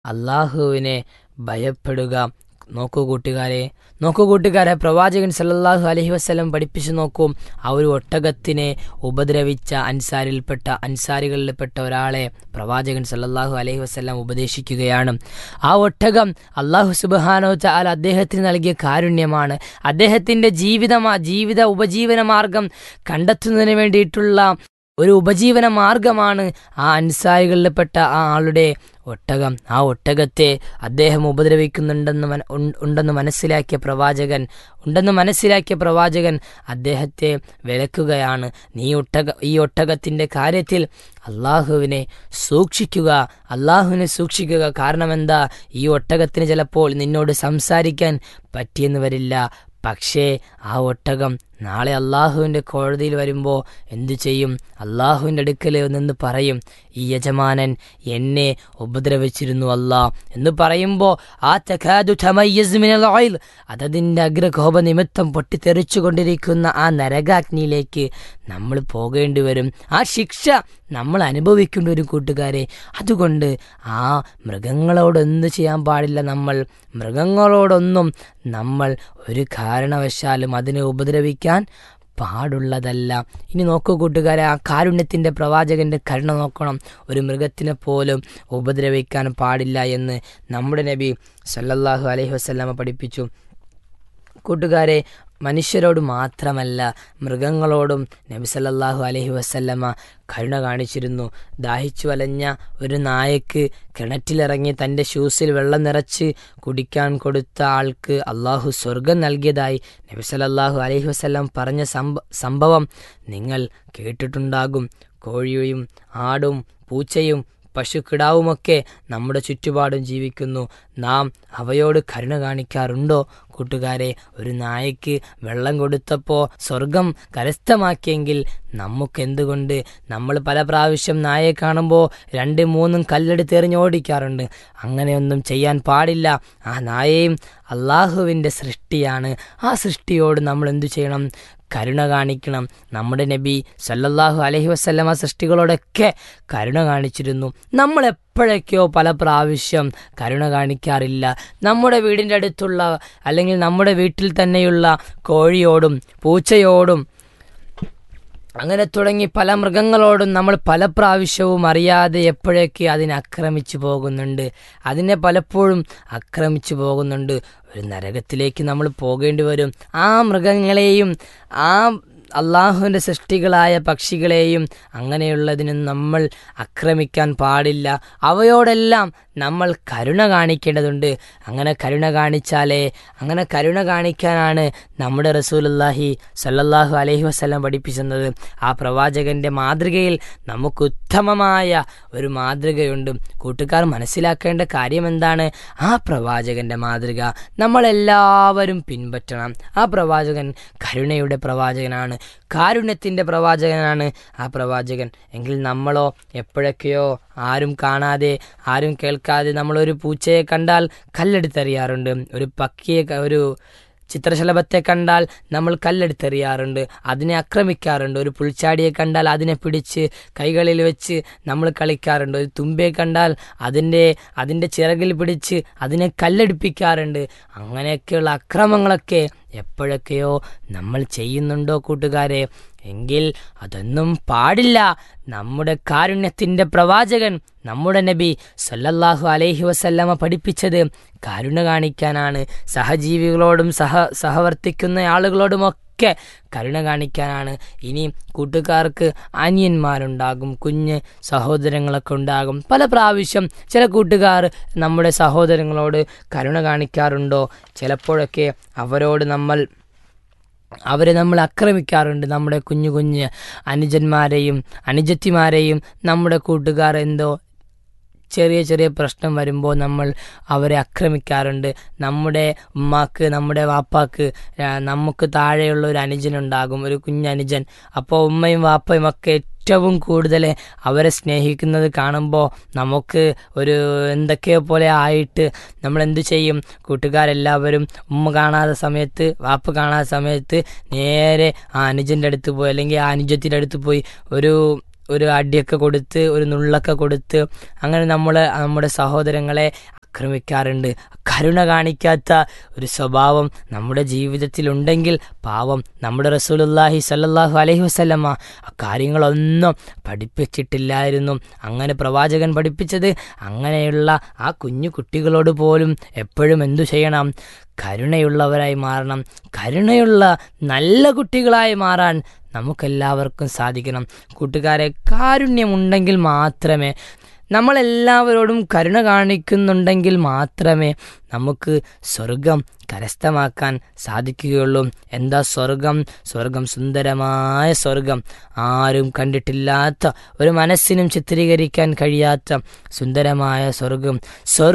അള്ളാഹുവിനെ ഭയപ്പെടുക നോക്കൂ കൂട്ടുകാരെ നോക്കൂ കൂട്ടുകാരെ പ്രവാചകൻ സല്ലല്ലാഹു അലൈഹി വസ്ലം പഠിപ്പിച്ചു നോക്കൂ ആ ഒരു ഒട്ടകത്തിനെ ഉപദ്രവിച്ച അൻസാരിൽപ്പെട്ട അൻസാരികളിൽപ്പെട്ട ഒരാളെ പ്രവാചകൻ സല്ലല്ലാഹു അലൈഹി വസ്ലം ഉപദേശിക്കുകയാണ് ആ ഒട്ടകം അള്ളാഹു സുബാനോ ചാൽ അദ്ദേഹത്തിന് നൽകിയ കാരുണ്യമാണ് അദ്ദേഹത്തിന്റെ ജീവിതമാ ജീവിത ഉപജീവന മാർഗം കണ്ടെത്തുന്നതിന് വേണ്ടിയിട്ടുള്ള ഒരു ഉപജീവന മാർഗമാണ് ആ അൻസാരികളിൽപ്പെട്ട ആ ആളുടെ ഒട്ടകം ആ ഒട്ടകത്തെ അദ്ദേഹം ഉപദ്രവിക്കുന്നുണ്ടെന്ന് മന ഉൺ- ഉണ്ടെന്ന് മനസ്സിലാക്കിയ പ്രവാചകൻ ഉണ്ടെന്ന് മനസ്സിലാക്കിയ പ്രവാചകൻ അദ്ദേഹത്തെ വിലക്കുകയാണ് നീ ഒട്ടക ഈ ഒട്ടകത്തിൻ്റെ കാര്യത്തിൽ അള്ളാഹുവിനെ സൂക്ഷിക്കുക അള്ളാഹുവിനെ സൂക്ഷിക്കുക കാരണം എന്താ ഈ ഒട്ടകത്തിന് ചിലപ്പോൾ നിന്നോട് സംസാരിക്കാൻ പറ്റിയെന്ന് വരില്ല പക്ഷേ ആ ഒട്ടകം നാളെ അള്ളാഹുവിൻ്റെ കോടതിയിൽ വരുമ്പോൾ എന്തു ചെയ്യും അള്ളാഹുവിൻ്റെ അടുക്കൽ നിന്ന് പറയും ഈ യജമാനൻ എന്നെ ഉപദ്രവിച്ചിരുന്നു അല്ലാ എന്ന് പറയുമ്പോൾ ആ തഖാദു തമയ്യസ് മിനൽ ഓയിൽ അതതിൻ്റെ അഗ്രകോപ നിമിത്തം പൊട്ടിത്തെറിച്ചുകൊണ്ടിരിക്കുന്ന ആ നരകാഗ്നിയിലേക്ക് നമ്മൾ പോകേണ്ടി വരും ആ ശിക്ഷ നമ്മൾ അനുഭവിക്കേണ്ട ഒരു കൂട്ടുകാരെ അതുകൊണ്ട് ആ മൃഗങ്ങളോട് എന്ത് ചെയ്യാൻ പാടില്ല നമ്മൾ മൃഗങ്ങളോടൊന്നും നമ്മൾ ഒരു കാരണവശാലും അതിനെ ഉപദ്രവിക്കാൻ പാടുള്ളതല്ല ഇനി നോക്കൂ കൂട്ടുകാരെ ആ കാരുണ്യത്തിൻ്റെ പ്രവാചകൻ്റെ കരുണ നോക്കണം ഒരു മൃഗത്തിനെ പോലും ഉപദ്രവിക്കാൻ പാടില്ല എന്ന് നമ്മുടെ നബി സല്ലല്ലാഹു അലൈഹി വസല്ലമ പഠിപ്പിച്ചു കൂട്ടുകാരെ മനുഷ്യരോട് മാത്രമല്ല മൃഗങ്ങളോടും നബി സല്ലല്ലാഹു അലൈഹി വസല്ലമ കരുണ കാണിച്ചിരുന്നു ദാഹിച്ചു വലഞ്ഞ ഒരു നായക്ക് കിണറ്റിലിറങ്ങി തൻ്റെ ഷൂസിൽ വെള്ളം നിറച്ച് കുടിക്കാൻ കൊടുത്ത ആൾക്ക് അള്ളാഹു സ്വർഗം നൽകിയതായി നബി സല്ലല്ലാഹു അലൈഹി വസല്ലം പറഞ്ഞ സംഭ സംഭവം നിങ്ങൾ കേട്ടിട്ടുണ്ടാകും കോഴിയും ആടും പൂച്ചയും പശുക്കിടാവുമൊക്കെ നമ്മുടെ ചുറ്റുപാടും ജീവിക്കുന്നു നാം അവയോട് കരുണ കാണിക്കാറുണ്ടോ കൂട്ടുകാരെ ഒരു നായക്ക് വെള്ളം കൊടുത്തപ്പോൾ സ്വർഗം കരസ്ഥമാക്കിയെങ്കിൽ നമുക്കെന്തുകൊണ്ട് നമ്മൾ പല പ്രാവശ്യം നായയെ കാണുമ്പോൾ രണ്ട് മൂന്നും കല്ലെടുത്ത് എറിഞ്ഞ് ഓടിക്കാറുണ്ട് അങ്ങനെയൊന്നും ചെയ്യാൻ പാടില്ല ആ നായയും അള്ളാഹുവിൻ്റെ സൃഷ്ടിയാണ് ആ സൃഷ്ടിയോട് നമ്മൾ എന്തു ചെയ്യണം കരുണ കാണിക്കണം നമ്മുടെ നബി സല്ലല്ലാഹു അലൈഹി വസല്ലമ സൃഷ്ടികളോടൊക്കെ കരുണ കാണിച്ചിരുന്നു നമ്മൾ എപ്പോഴൊക്കെയോ പല പ്രാവശ്യം കരുണ കാണിക്കാറില്ല നമ്മുടെ വീടിൻ്റെ അടുത്തുള്ള അല്ലെങ്കിൽ നമ്മുടെ വീട്ടിൽ തന്നെയുള്ള കോഴിയോടും പൂച്ചയോടും അങ്ങനെ തുടങ്ങി പല മൃഗങ്ങളോടും നമ്മൾ പല പ്രാവശ്യവും അറിയാതെ എപ്പോഴൊക്കെ അതിനെ ആക്രമിച്ചു പോകുന്നുണ്ട് അതിനെ പലപ്പോഴും ആക്രമിച്ചു പോകുന്നുണ്ട് ഒരു നരകത്തിലേക്ക് നമ്മൾ പോകേണ്ടി വരും ആ മൃഗങ്ങളെയും ആ അള്ളാഹുവിൻ്റെ സൃഷ്ടികളായ പക്ഷികളെയും അങ്ങനെയുള്ളതിനും നമ്മൾ ആക്രമിക്കാൻ പാടില്ല അവയോടെല്ലാം നമ്മൾ കരുണ കാണിക്കേണ്ടതുണ്ട് അങ്ങനെ കരുണ കാണിച്ചാലേ അങ്ങനെ കരുണ കാണിക്കാനാണ് നമ്മുടെ റസൂലുല്ലാഹി സല്ലല്ലാഹു അലൈഹി വസ്ലം പഠിപ്പിച്ചത് ആ പ്രവാചകന്റെ മാതൃകയിൽ നമുക്ക് ഉത്തമമായ ഒരു മാതൃകയുണ്ട് കൂട്ടുകാർ മനസ്സിലാക്കേണ്ട കാര്യം എന്താണ് ആ പ്രവാചകന്റെ മാതൃക നമ്മളെല്ലാവരും പിൻപറ്റണം ആ പ്രവാചകൻ കരുണയുടെ പ്രവാചകനാണ് കാരുണ്യത്തിൻ്റെ പ്രവാചകനാണ് ആ പ്രവാചകൻ എങ്കിൽ നമ്മളോ എപ്പോഴൊക്കെയോ ആരും കാണാതെ ആരും കേൾക്കാതെ നമ്മളൊരു പൂച്ചയെ കണ്ടാൽ കല്ലെടുത്തെറിയാറുണ്ട് ഒരു പക്കിയെ ക- ഒരു ചിത്രശലഭത്തെ കണ്ടാൽ നമ്മൾ കല്ലെടുത്തെറിയാറുണ്ട് അതിനെ ആക്രമിക്കാറുണ്ട് ഒരു പുൽച്ചാടിയെ കണ്ടാൽ അതിനെ പിടിച്ച് കൈകളിൽ വെച്ച് നമ്മൾ കളിക്കാറുണ്ട് ഒരു തുമ്പിയെ കണ്ടാൽ അതിൻ്റെ അതിൻ്റെ ചിറകിൽ പിടിച്ച് അതിനെ കല്ലെടുപ്പിക്കാറുണ്ട് അങ്ങനെയൊക്കെയുള്ള അക്രമങ്ങളൊക്കെ എപ്പോഴൊക്കെയോ നമ്മൾ ചെയ്യുന്നുണ്ടോ കൂട്ടുകാരെ എങ്കിൽ അതൊന്നും പാടില്ല നമ്മുടെ കാരുണ്യത്തിൻ്റെ പ്രവാചകൻ നമ്മുടെ നബി സല്ലല്ലാഹു അലൈഹി വസല്ലമ പഠിപ്പിച്ചത് കരുണ കാണിക്കാനാണ് സഹജീവികളോടും സഹ സഹവർത്തിക്കുന്ന ആളുകളോടുമൊക്കെ കരുണ കാണിക്കാനാണ് ഇനി കൂട്ടുകാർക്ക് അനിയന്മാരുണ്ടാകും കുഞ്ഞ് സഹോദരങ്ങളൊക്കെ ഉണ്ടാകും പല പ്രാവശ്യം ചില കൂട്ടുകാർ നമ്മുടെ സഹോദരങ്ങളോട് കരുണ കാണിക്കാറുണ്ടോ ചിലപ്പോഴൊക്കെ അവരോട് നമ്മൾ അവരെ നമ്മൾ ആക്രമിക്കാറുണ്ട് നമ്മുടെ കുഞ്ഞു കുഞ്ഞ് അനുജന്മാരെയും അനുജത്തിമാരെയും നമ്മുടെ കൂട്ടുകാർ എന്തോ ചെറിയ ചെറിയ പ്രശ്നം വരുമ്പോൾ നമ്മൾ അവരെ ആക്രമിക്കാറുണ്ട് നമ്മുടെ ഉമ്മാക്ക് നമ്മുടെ വാപ്പാക്ക് ആ, നമുക്ക് താഴെയുള്ള ഒരു അനുജനുണ്ടാകും ഒരു കുഞ്ഞനുജൻ അപ്പോൾ ഉമ്മയും വാപ്പയും ഒക്കെ ഏറ്റവും കൂടുതൽ അവരെ സ്നേഹിക്കുന്നത് കാണുമ്പോൾ നമുക്ക് ഒരു എന്തൊക്കെയോ പോലെ ആയിട്ട് നമ്മൾ എന്തു ചെയ്യും കൂട്ടുകാരെല്ലാവരും ഉമ്മ കാണാത്ത സമയത്ത് വാപ്പ് കാണാത്ത സമയത്ത് നേരെ ആ അനുജൻ്റെ അടുത്ത് പോയി അല്ലെങ്കിൽ ആ അനുജത്തിൻ്റെ അടുത്ത് പോയി ഒരു ഒരു അടിയൊക്കെ കൊടുത്ത് ഒരു നുള്ളൊക്കെ കൊടുത്ത് അങ്ങനെ നമ്മൾ നമ്മുടെ സഹോദരങ്ങളെ ആക്രമിക്കാറുണ്ട് കരുണ കാണിക്കാത്ത ഒരു സ്വഭാവം നമ്മുടെ ജീവിതത്തിലുണ്ടെങ്കിൽ പാവം നമ്മുടെ റസൂലുല്ലാഹി സല്ലല്ലാഹു അലൈഹി വസല്ലമ്മ ആ കാര്യങ്ങളൊന്നും പഠിപ്പിച്ചിട്ടില്ലായിരുന്നു അങ്ങനെ പ്രവാചകൻ പഠിപ്പിച്ചത് അങ്ങനെയുള്ള ആ കുഞ്ഞു കുട്ടികളോട് പോലും എപ്പോഴും എന്തു ചെയ്യണം കരുണയുള്ളവരായി മാറണം കരുണയുള്ള നല്ല കുട്ടികളായി മാറാൻ നമുക്കെല്ലാവർക്കും സാധിക്കണം കൂട്ടുകാരെ കാരുണ്യമുണ്ടെങ്കിൽ മാത്രമേ നമ്മളെല്ലാവരോടും കരുണ കാണിക്കുന്നുണ്ടെങ്കിൽ മാത്രമേ നമുക്ക് സ്വർഗം കരസ്ഥമാക്കാൻ സാധിക്കുകയുള്ളൂ എന്താ സ്വർഗം സ്വർഗം സുന്ദരമായ സ്വർഗം ആരും കണ്ടിട്ടില്ലാത്ത ഒരു മനസ്സിനും ചിത്രീകരിക്കാൻ കഴിയാത്ത സുന്ദരമായ സ്വർഗം സ്വർഗ